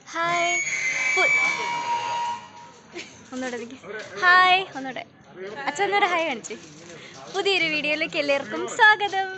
Hi പു- ഒന്നുകൂടെ നിക്ക്. Hi ഒന്നുകൂടെ അച്ഛൻ ഒന്നുകൂടെ ഹായ് കാണിച്ച് പുതിയൊരു വീഡിയോയിലേക്ക് എല്ലാവർക്കും സ്വാഗതം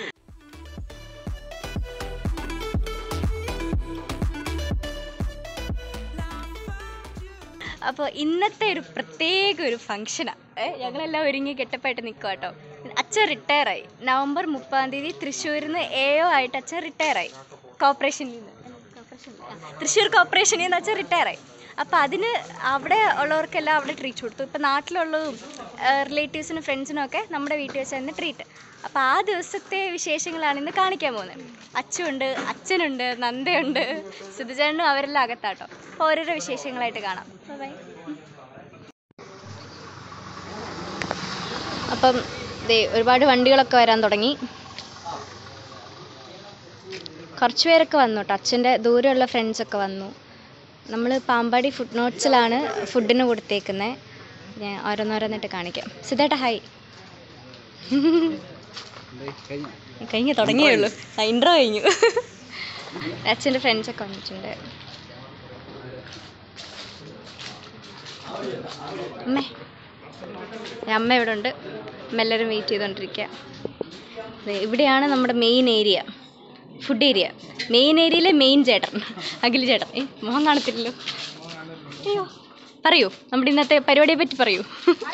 അപ്പോൾ ഇന്നത്തെ ഒരു പ്രത്യേക ഒരു ഫംഗ്ഷനാണ് ഞങ്ങളെല്ലാം ഒരുങ്ങി കെട്ടപ്പായിട്ട് നിൽക്കുക കേട്ടോ അച്ഛൻ റിട്ടയറായി നവംബർ മുപ്പതാം തീയതി തൃശ്ശൂരിൽ നിന്ന് എ ഒ ആയിട്ട് അച്ഛൻ റിട്ടയറായി കോർപ്പറേഷനിൽ നിന്ന് ആ, തൃശ്ശൂർ കോർപ്പറേഷനിൽ നിന്ന് അച്ഛൻ റിട്ടയറായി അപ്പോൾ അതിന് അവിടെ ഉള്ളവർക്കെല്ലാം അവിടെ ട്രീറ്റ് കൊടുത്തു ഇപ്പം നാട്ടിലുള്ളതും റിലേറ്റീവ്സിനും ഫ്രണ്ട്സിനും ഒക്കെ നമ്മുടെ വീട്ടിൽ വെച്ചായിരുന്നു ട്രീറ്റ് അപ്പോൾ ആ ദിവസത്തെ വിശേഷങ്ങളാണ് ഇന്ന് കാണിക്കാൻ പോകുന്നത് അച്ഛനുണ്ട് അച്ഛനുണ്ട് നന്ദയുണ്ട് സുധുചേട്ടനും അവരെല്ലാം അകത്താട്ടോ അപ്പോൾ ഓരോരോ വിശേഷങ്ങളായിട്ട് കാണാം ബൈ അപ്പം ദേ ഒരുപാട് വണ്ടികളൊക്കെ വരാൻ തുടങ്ങി കുറച്ച് പേരൊക്കെ വന്നു കേട്ടോ അച്ഛൻ്റെ ദൂരെയുള്ള ഫ്രണ്ട്സൊക്കെ വന്നു നമ്മൾ പാമ്പാടി ഫുഡ് നോട്ട്സിലാണ് ഫുഡിന് കൊടുത്തേക്കുന്നത് ഞാൻ ഓരോന്നോരോന്നിട്ട് കാണിക്കാം സിദ്ധേട്ട ഹായ് കഴിഞ്ഞു തുടങ്ങിയേ ഉള്ളൂ ഇൻട്രോ കഴിഞ്ഞു അച്ഛൻ്റെ ഫ്രണ്ട്സൊക്കെ വന്നിട്ടുണ്ട് അമ്മേ ദേ അമ്മ ഇവിടെ ഉണ്ട് അമ്മ എല്ലാവരും വെയിറ്റ് ചെയ്തുകൊണ്ടിരിക്കുക ദേ ഇവിടെയാണ് നമ്മുടെ main area food area main ഏരിയയിലെ മെയിൻ ചേട്ടൻ അഖിൽ ചേട്ടൻ ഏ മോഹം കാണത്തില്ലല്ലോ അയ്യോ പറയൂ നമ്മുടെ ഇന്നത്തെ പരിപാടിയെ പറ്റി പറയൂ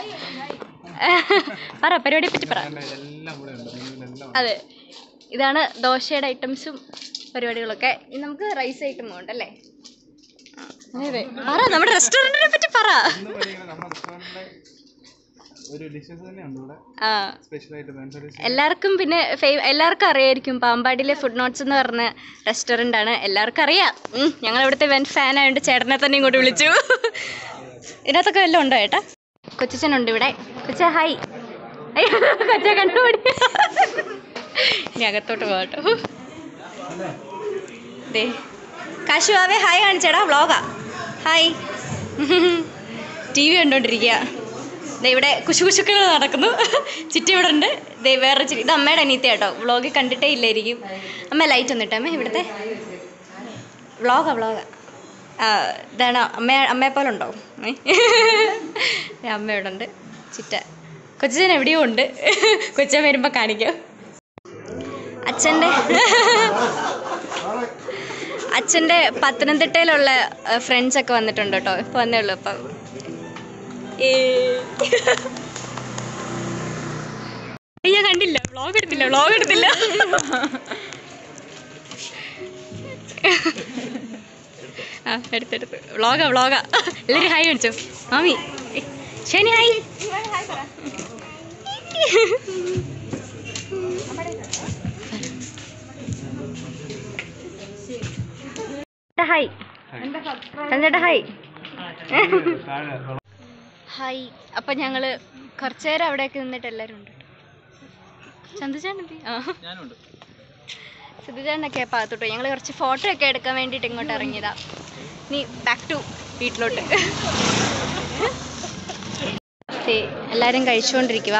പറ പരിപാടിയെ പറ്റി പറ അതെ ഇതാണ് ദോശയുടെ ഐറ്റംസും പരിപാടികളൊക്കെ ഇനി നമുക്ക് റൈസ് ഐറ്റം ഉണ്ടല്ലേ അതെ അതെ പറ നമ്മുടെ റെസ്റ്റോറൻറ്റിനെ പറ്റി പറ ഒരു ഡിഷസ് തന്നെയുണ്ട് ഇവിടെ ആ സ്പെഷ്യൽ ആയിട്ട് അനുസരിച്ച് എല്ലാവർക്കും പിന്നെ ഫേ- എല്ലാവർക്കും അറിയായിരിക്കും പാമ്പാടിയിലെ ഫുഡ് നോട്ട്സ് എന്ന് പറഞ്ഞ റെസ്റ്റോറൻ്റ് ആണ് എല്ലാവർക്കും അറിയാം ഉം, ഞങ്ങൾ ഇവിടുത്തെ വെൻ ഫാൻ ആയതുകൊണ്ട് ചേട്ടനെ തന്നെ ഇങ്ങോട്ട് വിളിച്ചു ഇതിനകത്തൊക്കെ വല്ലതും ഉണ്ടോ ഏട്ടാ കൊച്ചനുണ്ട് ഇവിടെ കൊച്ച ഹായ് കൊച്ച കണ്ടുപിടി ഇനി അകത്തോട്ട് പോകട്ടോ ദേ കാശു ആവേ ഹായ് കാണിച്ചേടാ വ്ളോഗാ ഹായ് ടി വി കണ്ടോണ്ടിരിക്കുക ദേ ഇവിടെ കുശുകുശുക്കൾ നടക്കുന്നു ചുറ്റി ഇവിടെ ഉണ്ട് ദേ വേറെ ചിരി ഇത് അമ്മയുടെ അനീത്ത കേട്ടോ വ്ളോഗ് കണ്ടിട്ടേ ഇല്ലായിരിക്കും അമ്മ ലൈറ്റ് ഒന്നിട്ട് അമ്മ ഇവിടുത്തെ വ്ളോഗാ വ്ളോഗാ ആ ഇതാണ് അമ്മ അമ്മയെ പോലെ ഉണ്ടോ ഏ? ദേ അമ്മ ഇവിടെ ഉണ്ട് ചിറ്റ കൊച്ചൻ എവിടെയോ ഉണ്ട് കൊച്ചൻ വരുമ്പോൾ കാണിക്കാം അച്ഛൻ്റെ അച്ഛൻ്റെ പത്തനംതിട്ടയിലുള്ള ഫ്രണ്ട്സ് ഒക്കെ വന്നിട്ടുണ്ട് കേട്ടോ ഇപ്പം വന്നേ ഉള്ളൂ അപ്പം ഏ. ഞാൻ കണ്ടില്ല വ്ളോഗ് എടുത്തില്ല വ്ളോഗ് എടുത്തില്ല ആ എടുത്തെടുത്ത് വ്ളോഗാ വ്ളോഗാ എല്ലാവരും ഹായ് കാണിച്ചോ മാമി ഏ, ശനി ഹായ് ഹായ് സഞ്ജേട്ടാ ഹായ് ഹായ് അപ്പം ഞങ്ങൾ കുറച്ച് നേരം അവിടെയൊക്കെ നിന്നിട്ട് എല്ലാവരും ഉണ്ട് ചന്തുചാൻ എന്തി ആ ഞാനുണ്ട് സിദ്ധുചാനൊക്കെ പാത്തോട്ടോ ഞങ്ങൾ കുറച്ച് ഫോട്ടോ ഒക്കെ എടുക്കാൻ വേണ്ടിയിട്ട് ഇങ്ങോട്ട് ഇറങ്ങിയതാ ഇനി ബാക്ക് ടു വീട്ടിലോട്ട് ദേ, എല്ലാവരും കഴിച്ചുകൊണ്ടിരിക്കുക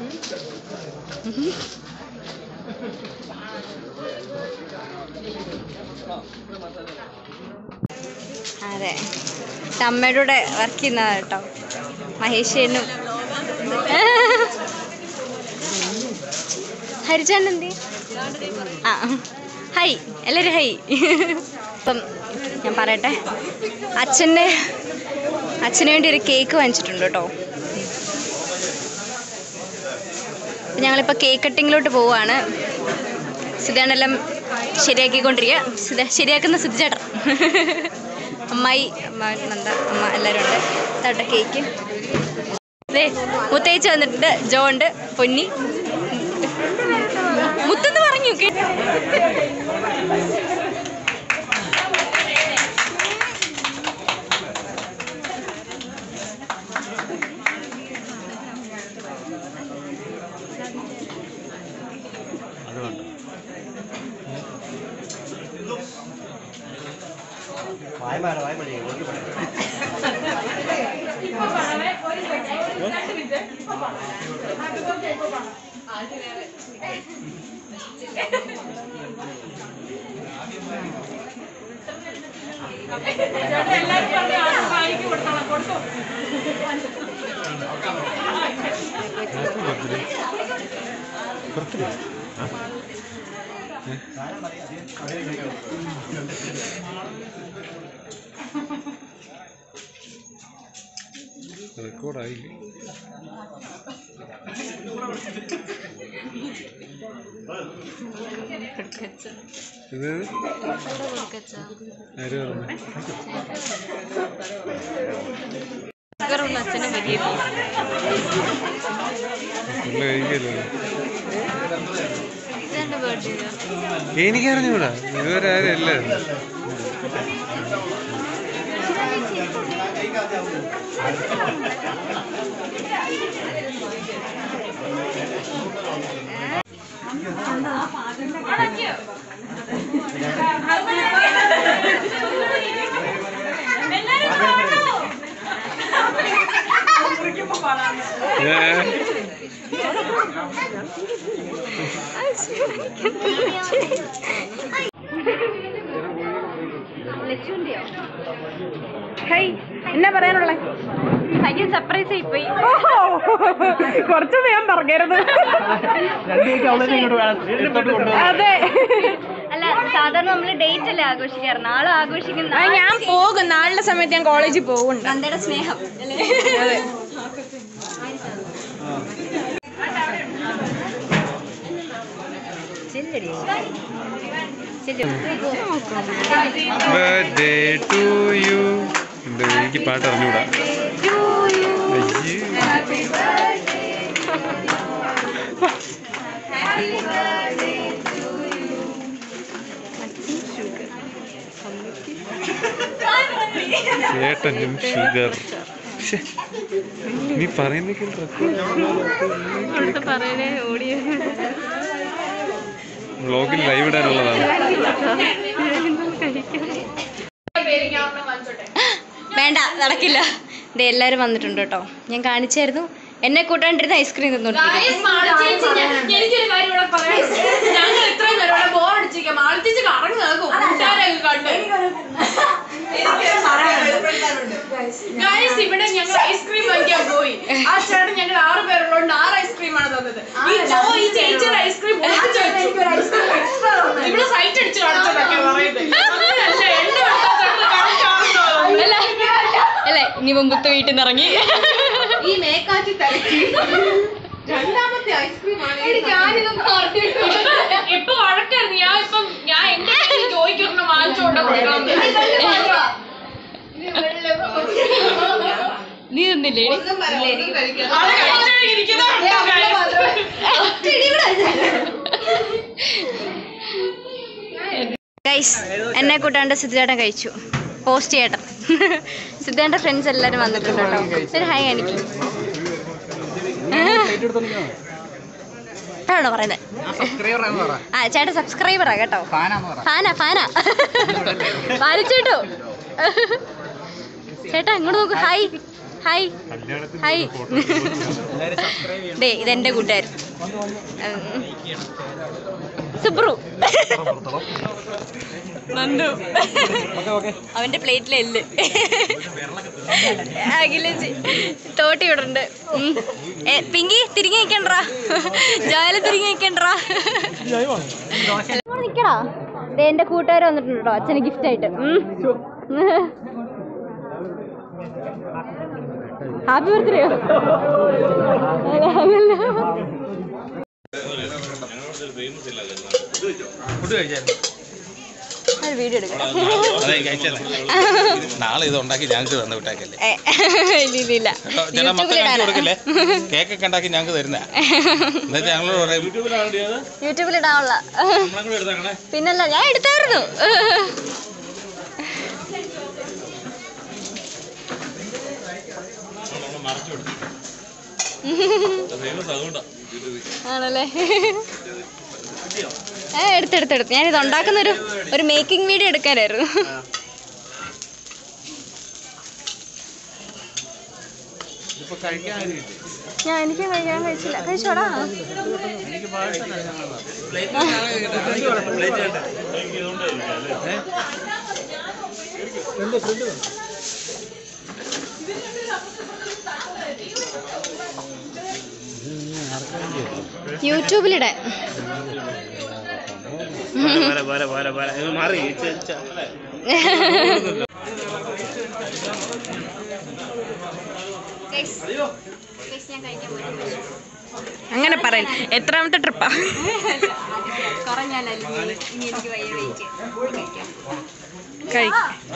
അതെ ഇത് അമ്മയുടെ കൂടെ വർക്ക് ചെയ്യുന്നതാ കേട്ടോ മഹേഷനും ഹരിചാൻ എന്തി ആ ഹൈ എല്ലാവരും ഹൈ അപ്പം ഞാൻ പറയട്ടെ അച്ഛൻ്റെ അച്ഛന് വേണ്ടി ഒരു കേക്ക് വാങ്ങിച്ചിട്ടുണ്ട് കേട്ടോ അപ്പം ഞങ്ങളിപ്പോൾ കേക്ക് കട്ടിങ്ങിലോട്ട് പോവുകയാണ് സിദ്ധാണെല്ലാം ശരിയാക്കിക്കൊണ്ടിരിക്കുക സിദ്ധ ശരിയാക്കുന്ന സിദ്ധചേട്ടൻ അമ്മായി അമ്മ നന്ദ അമ്മ എല്ലാവരും ഉണ്ട് തട്ട കേക്ക് ദേ മുത്തേച്ച് വന്നിട്ടുണ്ട് ജോ ഉണ്ട് പൊന്നി മുത്തെന്ന് പറഞ്ഞു കേ അതുകൊണ്ട് വായ്മാറ വായ്മണി റെക്കോർഡായില്ലേ ഇത് ആര് പറഞ്ഞു ഷുഗറുള്ള അച്ഛനും വലിയ ഫുള്ള് കഴിക്കല്ലോ ഇതെന്റെ ബർത്ത്ഡേ എനിക്കറിഞ്ഞൂടാ ഇതുവരെ ആരും അല്ല ഹേയ് എന്നാ പറയാനുള്ള ഭയങ്കര സർപ്രൈസ് ആയിപ്പോയി കുറച്ച് വേഗം പറഞ്ഞരുത് രണ്ടുപേർക്ക് അവളെ ഇങ്ങോട്ട് വേണം എടുത്തോട്ട് കൊണ്ടുപോകാം അതെ അല്ല സാധാരണ നമ്മൾ ഡേറ്റ് അല്ലേ ആഘോഷിക്കാറ് നാളെ ആഘോഷിക്കുന്ന ആ, ഞാൻ പോകും നാളിന്റെ സമയത്ത് ഞാൻ കോളേജിൽ പോകുന്നുണ്ട് നന്ദയുടെ സ്നേഹം അല്ലേ അതെ ബർത്ത്ഡേ ടു യു എന്താ എനിക്ക് പാട്ട് അറിഞ്ഞൂടാ അയ്യേ. ചേട്ടനും ഷുഗർ ശ്ശെ. നീ പറയുന്നൊക്കെ പറയണേ ഓടി വ്ളോഗിൽ ലൈവ് ഇടാനുള്ളതാണ് വേണ്ട നടക്കില്ല ദേ എല്ലാരും വന്നിട്ടുണ്ട് കേട്ടോ ഞാൻ കാണിച്ചായിരുന്നു എന്നെ കൂട്ടാണ്ടിരുന്ന ഐസ്ക്രീം തിന്നോണ്ടിരിക്കും എനിക്കൊരു കാര്യം ഇവിടെ പറയാം ഞങ്ങൾ ഇത്രയും നേരം ഇവിടെ ബോർ അടിച്ചിരിക്കാം മാളത്തിച്ച് കറങ്ങി നടക്കും കൂട്ടുകാരൊക്കെ കണ്ട് ഗൈസ് ഇവിടെ ഞങ്ങൾ ഐസ്ക്രീം വാങ്ങിക്കാൻ പോയി ആ ചേട്ടൻ ഞങ്ങൾ ആറ് പേരുള്ളതുകൊണ്ട് ആറ് ഐസ്ക്രീമാണ് തന്നത് ഈ ജോ ഈ ചേച്ചിയുടെ ഐസ്ക്രീം ഇവിടെ സൈറ്റ് അടിച്ച് കാണിച്ചതൊക്കെ പറയുന്നത് അങ്ങനെയല്ല എണ്ണ വെട്ടാത്ത കറക്റ്റ് ആണെന്നോ അല്ല അല്ലേ ഇനി മുമ്പത്തെ വീട്ടിൽ നിന്ന് ഇറങ്ങി ഈ മേക്കാച്ചി തിരക്കി രണ്ടാമത്തെ ഐസ്ക്രീം ആണ് ഇപ്പൊ വഴക്കായിരുന്നു ഞാൻ ഇപ്പം ഞാൻ എന്റെ കയ്യിൽ ചോദിക്കുന്ന വാങ്ങിച്ചോണ്ട് നീ തിന്നില്ലേ ഗൈസ് എന്നെ കൂട്ടാണ്ട് സിദ്ധേട്ടൻ കഴിച്ചു പോസ്റ്റ് ചേട്ടൻ സിദ്ധേട്ടൻ്റെ ഫ്രണ്ട്സ് എല്ലാവരും വന്നിട്ടുണ്ട് കേട്ടോ ഒരു ഹായ് കാണിക്കും ആണോ പറയുന്നത് ആ ചേട്ടൻ സബ്സ്ക്രൈബറാ കേട്ടോ ഫാനാ ഫാനാ പാലിച്ചേട്ടോ ചേട്ടാ ഇങ്ങോട്ട് നോക്ക് ഹായ് ഹായ് ഹായ് ദേ ഇതെന്റെ കൂട്ടുകാരൻ ഉം. സുബ്രു നന്ദു അവന്റെ പ്ലേറ്റിലെ എല്ല് അഖിലേച്ചി തോട്ടി ഇവിടുണ്ട് ഉം. ഏ, പിങ്കി തിരിഞ്ഞു നിക്കണ്ടാ ജോയല തിരിഞ്ഞു നിക്കണ്ടാ നിക്കടാ ദേ എന്റെ കൂട്ടുകാർ വന്നിട്ടുണ്ട് കേട്ടോ അച്ഛന് ഗിഫ്റ്റ് ആയിട്ട് ഹാപ്പി ബർത്ത്ഡേ വീഡിയോ എടുക്കാം നാളെ ഇത് ഉണ്ടാക്കി ഞങ്ങൾക്ക് തന്നു വിട്ടേക്കല്ലേ ഏ, ഇല്ല ഇല്ല ഇല്ല കേട്ടോ, ചേട്ടാ മൊത്തം ഞങ്ങൾക്ക് കൊടുക്കില്ലേ യൂട്യൂബിലിടാനാ കേക്കൊക്കെ ഉണ്ടാക്കി ഞങ്ങൾക്ക് തരുന്ന എന്നിട്ട് ഞങ്ങളോട് പറയും യൂട്യൂബിലിടാനുള്ള പിന്നല്ല ഞാൻ എടുത്തായിരുന്നു ആണല്ലേ ഏ എടുത്തെടുത്തെടുത്ത് ഞാനിത് ഉണ്ടാക്കുന്ന ഒരു ഒരു മേക്കിംഗ് വീഡിയോ എടുക്കാനായിരുന്നു ഇപ്പൊ കഴിക്കാൻ ഞാൻ എനിക്ക് കഴിക്കാൻ കഴിച്ചില്ല കഴിച്ചോടാ യൂട്യൂബിലിടെ പോരെ പോരെ പോരെ പോരെ ഇത് മാറി ചെ- ചെ- അങ്ങനെ പറയൽ എത്രാമത്തെ ട്രിപ്പാ കുറഞ്ഞാലല്ലേ ഇനി എനിക്ക് വയ്യ വെയിറ്റ് കഴിക്കാം കഴി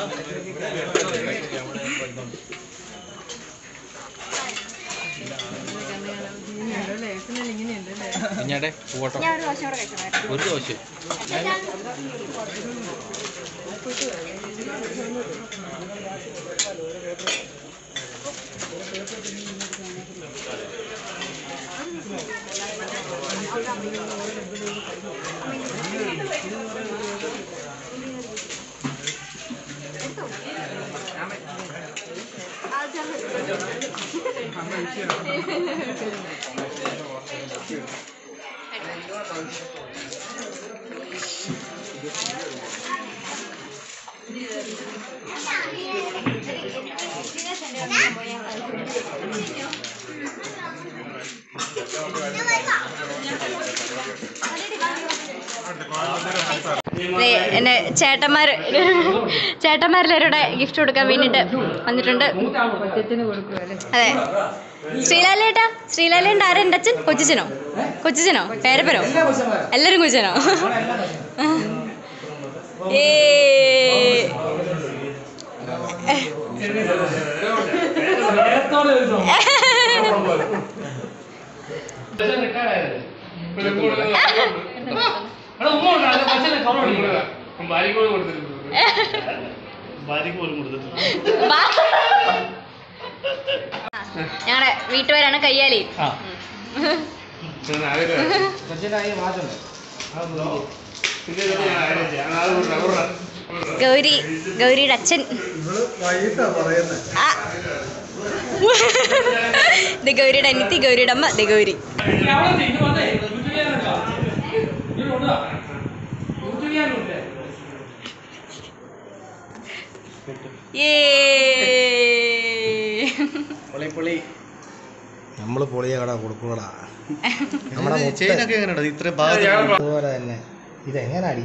കുഞ്ഞാടെ പോട്ടോ ഞാൻ ഒരു ദോശ കൂടെ കഴിക്കണം ഒരു ദോശ ദേ, എന്റെ ചേട്ടന്മാർ ചേട്ടന്മാരെല്ലാവരുടെ ഗിഫ്റ്റ് കൊടുക്കാൻ വേണ്ടിട്ട് വന്നിട്ടുണ്ട് അതെ ശ്രീലാലേട്ടാ ശ്രീലാലേണ്ട ആരാ എൻ്റെ അച്ഛൻ കൊച്ചിച്ചനോ കൊച്ചിച്ചനോ പേരപ്പനോ എല്ലാരും കൊച്ചിച്ചനോ ഏ ഭാര്യക്ക് പോലും കൊടുത്തിട്ടുണ്ട് ഞങ്ങളുടെ വീട്ടുപേരാണ് കയ്യാലി ഗൗരി ഗൗരിയുടെ അച്ഛൻ ആ. ഇത് ഗൗരിയുടെ അനിയത്തി ഗൗരിയുടെ അമ്മ ദേ ഗൗരി ഏ നമ്മള് പൊളിയ കട കൊടുക്കൂടാ നമ്മുടെ ചെയിനൊക്കെ എങ്ങനെയുണ്ട് ഇത്ര ഭാഗം അതുപോലെ തന്നെ ഇതെങ്ങനാടി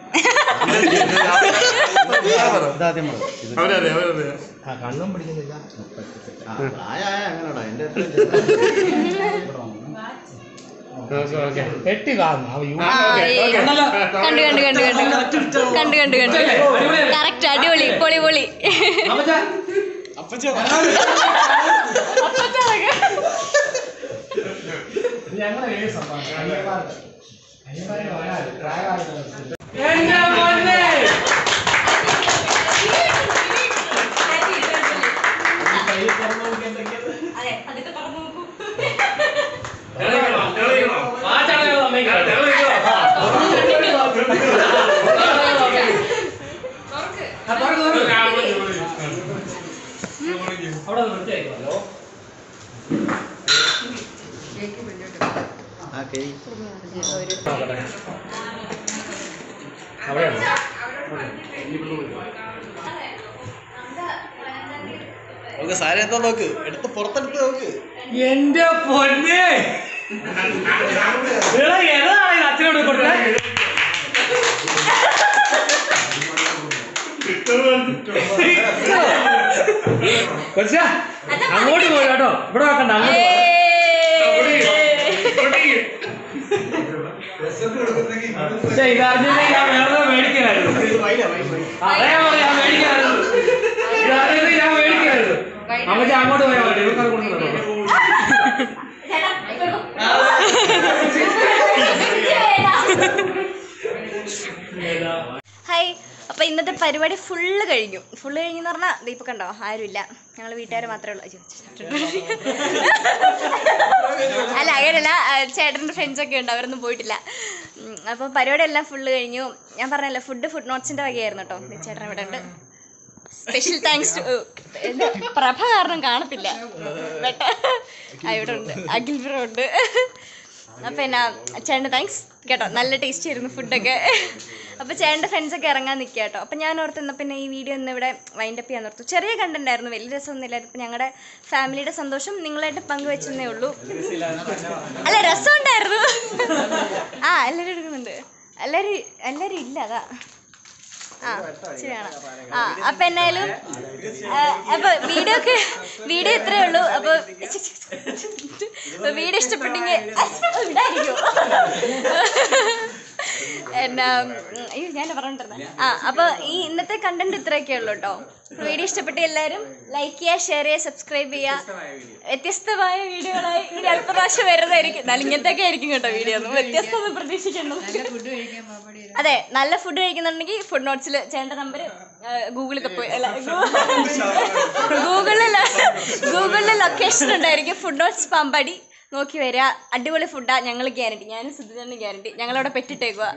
ഇതാദ്യം പറ. ഇത് ആ കണ്ണും പിടിക്കുന്നില്ല എട്ടി കാണുന്നു അവ യു- ആ, ഏ. കണ്ടു കണ്ടു കണ്ടു കണ്ടു കണ്ടു കണ്ടു കണ്ടു കറക്റ്റ് അടിപൊളി പൊളി പൊളി ഞങ്ങളെ ഏത് സംഭവം അയ്യപ്പാരുടെ. അയ്യപ്പാരുടെ വരാറ്. പ്രായമായിട്ടുള്ള നമുക്ക് സാരി എന്താ നോക്ക് എടുത്ത് പുറത്തെടുത്ത് നോക്ക് എന്റെ പൊന്നെ എടാ, ഏതാണ് ഇത് അച്ഛനോട് കൊടുത്തേ കൊച്ചാ അങ്ങോട്ട് പോയി കേട്ടോ ഇവിടെ നോക്കണ്ട അങ്ങോട്ട് പോ. പക്ഷേ ഇതറിഞ്ഞില്ലെങ്കിൽ ഞാൻ വേറെ മേടിക്കാനായിരുന്നു അതേ പോലെ ഞാൻ മേടിക്കാനായിരുന്നു ഇതറിഞ്ഞില്ലെങ്കിൽ ഞാൻ മേടിക്കാനായിരുന്നു അമ്മച്ചി അങ്ങോട്ട് പോയാൽ മതി ഇവർക്കത് കൊടുക്കുന്നുണ്ടോ ഹായ് അപ്പൊ ഇന്നത്തെ പരിപാടി ഫുള്ള് കഴിഞ്ഞു ഫുള്ള് കഴിഞ്ഞെന്ന് പറഞ്ഞാൽ ഇപ്പൊ കണ്ടോ ആരുമില്ല ഞങ്ങൾ വീട്ടുകാർ മാത്രമേ ഉള്ളൂ അയ്യോ, അല്ല അങ്ങനെയല്ല ആ, ചേട്ടൻ്റെ ഫ്രണ്ട്സ് ഒക്കെ ഉണ്ട് അവരൊന്നും പോയിട്ടില്ല ഉം, അപ്പോൾ പരിപാടി എല്ലാം ഫുള്ള് കഴിഞ്ഞു ഞാൻ പറഞ്ഞല്ലോ ഫുഡ് ഫുഡ് നോട്ട്സിന്റെ വകയായിരുന്നു കേട്ടോ ദേ ചേട്ടൻ ഇവിടെ ഉണ്ട് സ്പെഷ്യൽ താങ്ക്സ് ടു പ്രഭ കാരണം കാണത്തില്ല ബട്ട് ആ, ഇവിടെ ഉണ്ട് അഖിൽ ബ്രോ ഉണ്ട് അപ്പം എന്നാ ചേട്ടന് താങ്ക്സ് കേട്ടോ നല്ല ടേസ്റ്റി ആയിരുന്നു ഫുഡൊക്കെ അപ്പോൾ ചേട്ടൻ്റെ ഫ്രണ്ട്സൊക്കെ ഇറങ്ങാൻ നിൽക്കുക കേട്ടോ അപ്പോൾ ഞാൻ ഓർത്തുന്ന പിന്നെ ഈ വീഡിയോ ഒന്ന് ഇവിടെ വൈൻഡപ്പ് ചെയ്യാൻ ഓർത്തു ചെറിയ കണ്ടന്റ് ആയിരുന്നു വലിയ രസമൊന്നുമില്ലായിരുന്നു ഇപ്പം ഞങ്ങളുടെ ഫാമിലിയുടെ സന്തോഷം നിങ്ങളായിട്ട് പങ്കുവെച്ചെന്നേ ഉള്ളൂ അല്ല രസമുണ്ടായിരുന്നു ആ എല്ലാവരും എടുക്കുന്നുണ്ട് എല്ലാവരും എല്ലാവരും ഇല്ല അതാ ആ ശരിയാണ് ആ അപ്പം എന്നാലും ആ, അപ്പൊ വീഡിയോ ഒക്കെ വീഡിയോ ഇത്രയേ ഉള്ളൂ അപ്പൊ വീഡിയോ ഇഷ്ടപ്പെട്ടെങ്കിൽ ഇടായിരിക്കും എന്നാ ഉം, അയ്യോ ഞാൻ പറഞ്ഞിട്ടിരുന്നത് ആ അപ്പൊ ഈ ഇന്നത്തെ കണ്ടന്റ് ഇത്രയൊക്കെ ഉള്ളൂ കേട്ടോ വീഡിയോ ഇഷ്ടപ്പെട്ട എല്ലാവരും ലൈക്ക് ചെയ്യുക ഷെയർ ചെയ്യുക സബ്സ്ക്രൈബ് ചെയ്യുക വ്യത്യസ്തമായ വീഡിയോകളായി ഇനി അടുത്ത പ്രാവശ്യം വരുന്നതായിരിക്കും എന്നാലും ഇങ്ങനത്തെ ഒക്കെ ആയിരിക്കും കേട്ടോ വീഡിയോ ഒന്നും വ്യത്യസ്തത പ്രതീക്ഷിക്കണം അതെ നല്ല ഫുഡ് കഴിക്കുന്നുണ്ടെങ്കിൽ ഫുഡ് നോട്ട്സിൽ ചേട്ട നമ്പർ ഗൂഗിളിൽ പോയി അല്ല ഗൂഗിളിൽ ഗൂഗിളിൽ ലൊക്കേഷൻ ഉണ്ടായിരിക്കും ഫുഡ് നോട്ട്സ് പാമ്പാടി നോക്കി വരിക അടിപൊളി ഫുഡാ ഞങ്ങൾ ഗ്യാരണ്ടി ഞാനും സിദ്ധുചേട്ടനും ഗ്യാരണ്ടി ഞങ്ങളവിടെ പെട്ടിട്ടേക്കുക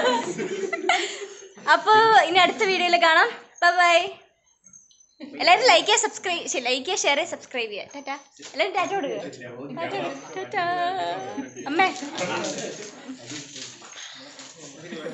അപ്പോൾ ഇനി അടുത്ത വീഡിയോയിൽ കാണാം ബൈ എല്ലാവരും ലൈക്ക് ചെയ്യുക സബ്സ്ക്രൈബ് ലൈക്ക് ചെയ്യുക ഷെയർ ചെയ്യുക സബ്സ്ക്രൈബ് ചെയ്യുക ടാറ്റാ എല്ലാവരും ടാറ്റ കൊടുക്കുക ടാറ്റ കൊടുക്ക്. ടാറ്റാ അമ്മേ